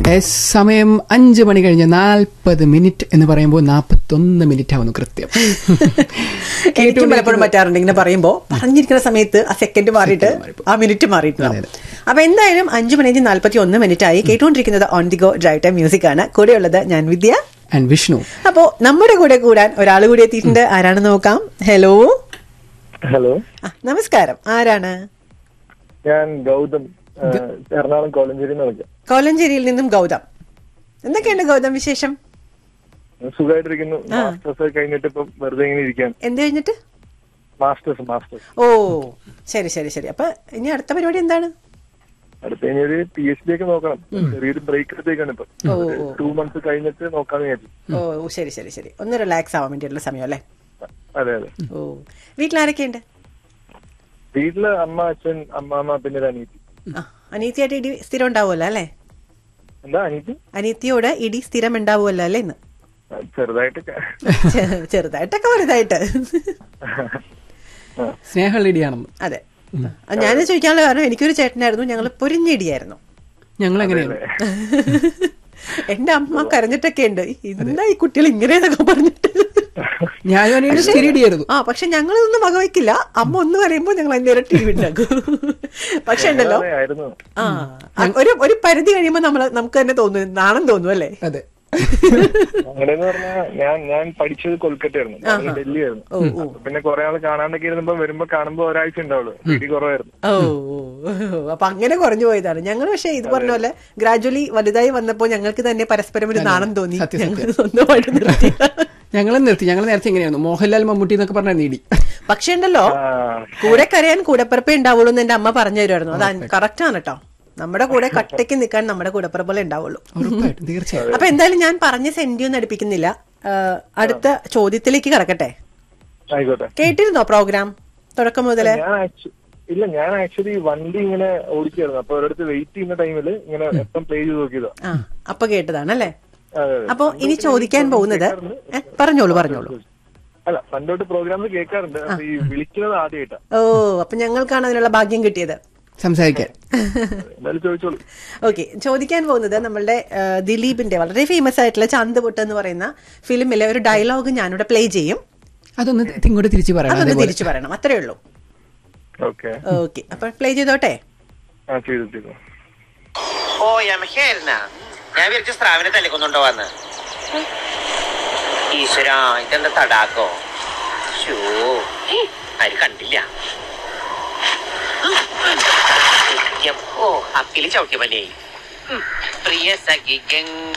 S, സമയം അഞ്ച് മണി കഴിഞ്ഞ് നാൽപ്പത് മിനിറ്റ് എന്ന് പറയുമ്പോൾ നാൽപ്പത്തൊന്ന് മിനിറ്റ് ആവുന്നു കൃത്യം എനിക്കും പലപ്പോഴും പറ്റാറുണ്ട് ഇങ്ങനെ പറയുമ്പോ പറഞ്ഞിരിക്കുന്ന സമയത്ത് ആ സെക്കൻഡ് മാറിയിട്ട് ആ മിനിറ്റ് മാറിയിട്ടുണ്ടാവും അപ്പൊ എന്തായാലും അഞ്ചു മിനിറ്റ് നാല്പത്തി ഒന്ന് മിനിറ്റ് ആയി കേട്ടുകൊണ്ടിരിക്കുന്നത് on the go drive time music ആണ് കൂടെയുള്ളത് ഞാൻ വിദ്യ ആൻഡ് വിഷ്ണു അപ്പോ നമ്മുടെ കൂടെ കൂടാൻ ഒരാൾ കൂടി എത്തിയിട്ടുണ്ട് ആരാണെന്ന് നോക്കാം ഹലോ ഹലോ ആ, നമസ്കാരം ആരാണ് ഞാൻ ഗൗതം ആ, എറണാകുളം കോളഞ്ചേരി വിളിക്കാം കോലഞ്ചേരിയിൽ നിന്നും ഗൗതം എന്തൊക്കെയുണ്ട് ഗൗതം വിശേഷം സുഖമായിട്ടിരിക്കുന്നു മാസ്റ്റേഴ്സ് ഒക്കെ കഴിഞ്ഞിട്ട് ഇപ്പം വെറുതെ ഇങ്ങനെ ഇരിക്കാൻ എന്ത് കഴിഞ്ഞിട്ട് മാസ്റ്റേഴ്സ് മാസ്റ്റേഴ്സ് ഓ ശരി ശരി ശരി അപ്പൊ ഇനി അടുത്ത പരിപാടി എന്താണ് അടുത്ത കഴിഞ്ഞ ഒരു പി എച്ച് ഡി ഒക്കെ നോക്കണം ചെറിയൊരു ബ്രേക്ക് എടുത്തേക്കാണ് ഇപ്പൊ ഓ, ഓ. ടു മന്ത്സ് കഴിഞ്ഞിട്ട് നോക്കാന്ന് വിചാരിച്ചു ഓ ശരി ശരി ശരി ഒന്ന് റിലാക്സ് ആവാൻ വേണ്ടിയിട്ടുള്ള സമയം അല്ലേ അതെ അതെ ഓ വീട്ടിലാരൊക്കെയുണ്ട് വീട്ടില് അമ്മ അച്ഛൻ അമ്മാമ്മ പിന്നെ ഒരു അനീതി ആ അനീത്തിയായിട്ട് ഇടി സ്ഥിരം ഉണ്ടാവുമല്ലോ അല്ലേ എന്താ അനീതി അനീത്തിയോട് ഇടി സ്ഥിരം ഉണ്ടാവുമല്ലോ അല്ലേ ഇന്ന് ആ, ചെറുതായിട്ടൊക്കെ ചെ- ചെറുതായിട്ടൊക്കെ വലുതായിട്ട് സ്നേഹമുള്ള ഇടിയാണെന്ന് അതെ ഞാൻ ചോദിക്കാനുള്ള കാരണം എനിക്കൊരു ചേട്ടനായിരുന്നു ഞങ്ങൾ പൊരിഞ്ഞിടിയായിരുന്നു ഞങ്ങൾ എങ്ങനെയാണ് എന്റെ അമ്മ കരഞ്ഞിട്ടൊക്കെ ഉണ്ട് എന്താ ഈ കുട്ടികൾ ഇങ്ങനെയെന്നൊക്കെ പറഞ്ഞിട്ട് ഞാനും അനിയനും സ്ഥിരം ഇടിയായിരുന്നു ആ പക്ഷെ ഞങ്ങൾ ഇതൊന്നും വകവയ്ക്കില്ല അമ്മ ഒന്ന് പറയുമ്പോ ഞങ്ങൾ അതിന്റെ ടി വി ഉണ്ടാക്കും പക്ഷെ ഉണ്ടല്ലോ അതെ, ആയിരുന്നു ആ ആ, ഒരു ഒരു പരിധി കഴിയുമ്പോ നമ്മള് നമുക്ക് തന്നെ തോന്നും നാണം തോന്നും അല്ലേ അതെ അങ്ങനെയെന്ന് പറഞ്ഞാൽ ഞാൻ ഞാൻ പഠിച്ചത് കൊൽക്കത്തയായിരുന്നു ഞാൻ ഡൽഹി ആയിരുന്നു ഓ ഓ അപ്പൊ പിന്നെ കുറെ ആള് കാണാണ്ടൊക്കെ ഇരുന്നപ്പോ വരുമ്പോ കാണുമ്പോ ഒരാഴ്ച ഉണ്ടാവുള്ളൂ പിടി കുറവായിരുന്നു ഓ ഓ. അപ്പൊ അങ്ങനെ കുറഞ്ഞു പോയതാണ് ഞങ്ങൾ പക്ഷെ ഇത് പറഞ്ഞ പോലെ ഗ്രാജുവലി വലുതായി വന്നപ്പോ ഞങ്ങൾക്ക് തന്നെ പരസ്പരം ഒരു നാണം തോന്നി സത്യം, ഞങ്ങൾ സ്വന്തമായിട്ട് നിർത്തി ഞങ്ങളെ നിർത്തി ഞങ്ങൾ നേരത്തെ എങ്ങനെയായിരുന്നു മോഹൻലാൽ മമ്മൂട്ടി എന്നൊക്കെ പറഞ്ഞ ഇടി പക്ഷെ ഉണ്ടല്ലോ ആ കൂടെ കരയാൻ കൂടെപ്പിറപ്പേ ഉണ്ടാവുള്ളൂ എന്ന് എന്റെ അമ്മ പറഞ്ഞു തരുമായിരുന്നു അത് കറക്റ്റ് ആണ് കേട്ടോ നമ്മുടെ കൂടെ കട്ടയ്ക്ക് നിൽക്കാൻ നമ്മുടെ കൂടെപ്പിറപ്പല്ലേ ഉണ്ടാവുള്ളൂ ഉറപ്പായിട്ടും തീർച്ചയായും അപ്പൊ എന്തായാലും ഞാൻ പറഞ്ഞ സെന്റി ഒന്നും അടുപ്പിക്കുന്നില്ല ആ, അടുത്ത ചോദ്യത്തിലേക്ക് കിടക്കട്ടെ ആയിക്കോട്ടെ കേട്ടിരുന്നോ പ്രോഗ്രാം തുടക്കം മുതലേ ഞാൻ actu- ഇല്ല ഞാൻ ആക്ച്വലി വണ്ടി ഇങ്ങനെ ഓടിക്കായിരുന്നു അപ്പൊ ഒരിടത്ത് വെയിറ്റ് ചെയ്യുന്ന ടൈമിൽ ഇങ്ങനെ എപ്പം പ്ലേ ചെയ്ത് നോക്കിയതാ ആ അപ്പൊ കേട്ടതാണല്ലേ അതെ, അതെ. അപ്പൊ ഇനി ചോദിക്കാൻ പോകുന്നത് ഏ, പറഞ്ഞോളൂ പറഞ്ഞോളൂ അല്ല പണ്ടോട്ട് പ്രോഗ്രാമിൽ കേൾക്കാറുണ്ട് അപ്പൊ ഈ വിളിക്കുന്നത് ആദ്യമായിട്ടാ ഓ അപ്പൊ ഞങ്ങൾക്കാണ് അതിനുള്ള ഭാഗ്യം കിട്ടിയത് സംസാരിക്കാൻ എന്തായാലും ചോദിച്ചോളൂ ഓക്കെ ചോദിക്കാൻ പോകുന്നത് നമ്മളുടെ ആ, ദിലീപിന്റെ വളരെ ഫേമസ് ആയിട്ടുള്ള ചന്ത് പൊട്ട് എന്ന് പറയുന്ന ഫിലിമിലെ ഒരു ഡയലോഗ് ഞാനിവിടെ പ്ലേ ചെയ്യും അതൊന്ന് ഇങ്ങോട്ട് തിരിച്ചു പറയണം അതൊന്ന് അതേപോലെ തിരിച്ചു പറയണം അത്രേ ഉള്ളൂ ഓക്കെ ഓക്കെ അപ്പൊ പ്ലേ ചെയ്തോട്ടെ ആ ചെയ്തു ചെയ്തു ഓ യമഹയായിരുന്ന ഞാൻ വിചാരിച്ച സ്രാവിനെ തല്ലിക്കൊന്നുണ്ടോ വന്ന് ഈശ്വര ഇതെന്താ തടാക്കോ ഷോ ആരും കണ്ടില്ല ഓ അപ്പില് ചവിട്ടിയ പോലെ പ്രിയ സഖി ഗംഗ